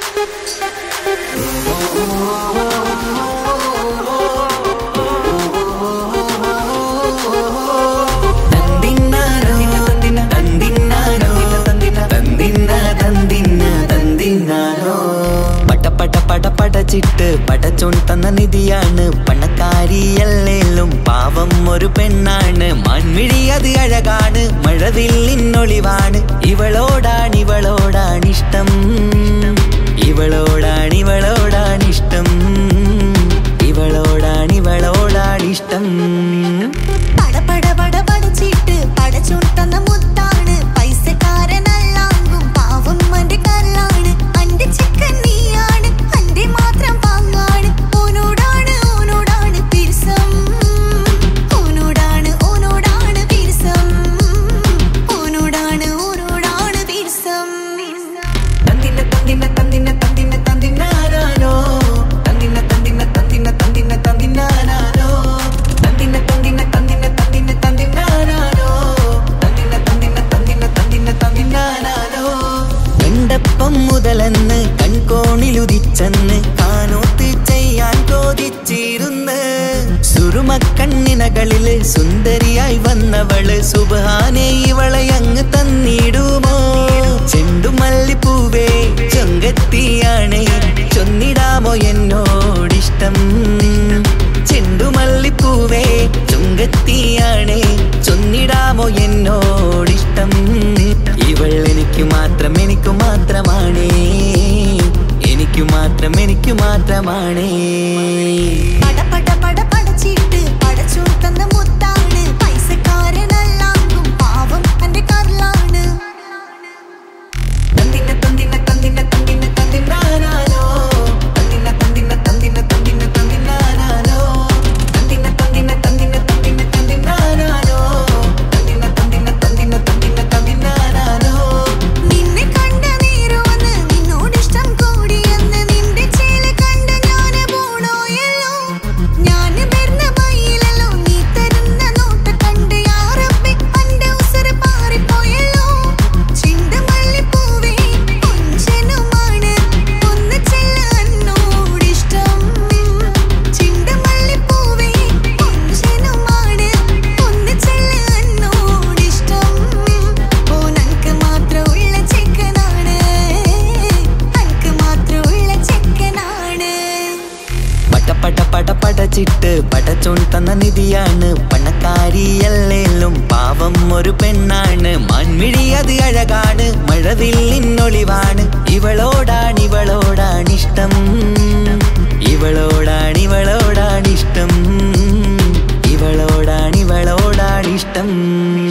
തന്തിന്നാനോ, തന്തിന്നാനോ, തന്തിന്ന, തന്തിന്ന, തന്തിന്നാനോ. പട പട പട പടച്ചിട്ട് പടച്ചോൺ തന്ന നിധിയാണ് പണക്കാരിയല്ലേലും പാവം ഒരു പെണ്ണാണ് മൺമിഴി അത് അഴകാണ് മഴവില്ലിന്നൊളിവാണ് ഇവളോടാണ് ഇവളോടാണിഷ്ടം ഇവളോടാണ് ഇവളോടാണിഷ്ടം ഇവളോടാണ് ഇവളോടാണിഷ്ടം പട പട പട പടച്ചിട്ട് പടച്ചോൻ തന്ന മുത്താണ് പൈസക്കാരനല്ലാങ്കും പാവം അന്റെ കല്ലാണ് അന്റെ ചിക്കൻ നീയാണ് അന്റെ മാത്രം പാങ്ങാണ് ഓനോടാണ് ഓനോടാണ് പിരിസം ഓനോടാണ് ഓനോടാണ് പിരിസം ഓനോടാണ് ഓനോടാണ് പിരിസം തന്തിന്ന തന്തിന്ന തന്തിന്ന തന്തിന്ന തന്തിന്നാനോ തന്തിന്ന തന്തിന്ന തന്തിന്ന തന്തിന്ന തന്തിന്നാനോ തന്തിന്ന തന്തിന്ന തന്തിന്ന തന്തിന്ന തന്തിന്നാനോ തന്തിന്ന തന്തിന്ന തന്തിന്ന തന്തിന്ന തന്തിന്നാനോ കണ്ടപ്പം മുതലെന്ന് കൺകോണിലുദിച്ചെന്ന് കാനോത്ത് ചെയ്യാൻ കോതിച്ചിരുന്ന് സുറുമക്കണ്ണിനകളില് സുന്ദരിയായി വന്നവള് സുബാനെ ഇവളെ അങ്ങ് തന്നിടുമോ ചെണ്ടുമല്ലിപ്പൂവേ ചൊങ്കത്തിയാണ് ചൊന്നിടാമോ എന്നോടിഷ്ടം ചെണ്ടുമല്ലിപ്പൂവേ ചുങ്കത്തിയാണ് ചൊന്നിടാമോ എന്നോടിഷ്ടം ഇവൾ എനിക്ക് മാത്രം എനിക്ക് മാത്രമാണേ എനിക്ക് മാത്രം എനിക്ക് മാത്രമാണേ പട പട പട പടച്ചിട്ട് പടച്ചോൻ തന്ന മുത്താണ് പൈസക്കാരനല്ലാങ്കും പാവം അന്റെ കല്ലാണ് തന്തിന്ന തന്തിന്ന തന്തിന്ന തന്തിന്ന തന്തിന്നാനോ തന്തിന്ന തന്തിന്ന തന്തിന്ന തന്തിന്ന തന്തിന്നാനോ തന്തിന്ന തന്തിന്ന തന്തിന്ന തന്തിന്ന തന്തിന്നാനോ തന്തിന്ന തന്തിന്ന തന്തിന്ന തന്തിന്ന തന്തിന്നാനോ നിന്നെ കണ്ട നേരമന്ന് നിന്നോടിഷ്ടം കൂടിയെന്ന് നിന്റെ ചേല കണ്ട് ഞാന് പോണോയല്ലോ ഞാന് വരുന്ന വഴിയിലല്ലോ നീ തരുന്ന നോട്ട കണ്ട് യാറപ്പി അന്റെ ഉസറ് പാറിപ്പോയല്ലോ ചിണ്ടമല്ലിപ്പൂവേ കൊഞ്ചനുമാണ് ഒന്ന് ചെല്ല എന്നോടിഷ്ടം ചിണ്ടമല്ലിപ്പൂവേ കൊഞ്ചനുമാണ് ഒന്ന് ചെല്ല എന്നോടിഷ്ടം ഓ നനക്ക് മാത്രമുള്ള ചെക്കനാണ് അനക്ക് മാത്രമുള്ള ചെക്കനാണ് പട പട പട പടച്ചിട്ട് പടച്ചോൺ തന്ന നിധിയാണ് പണക്കാരിയല്ലേലും പാവം ഒരു പെണ്ണാണ് മൺമിഴി അത് അഴകാണ് മഴവില്ലിന്നൊളിവാണ് ഇവളോടാണ് ഇവളോടാണിഷ്ടം ഇവളോടാണ് ഇവളോടാണിഷ്ടം ഇവളോടാണ് ഇവളോടാണിഷ്ടം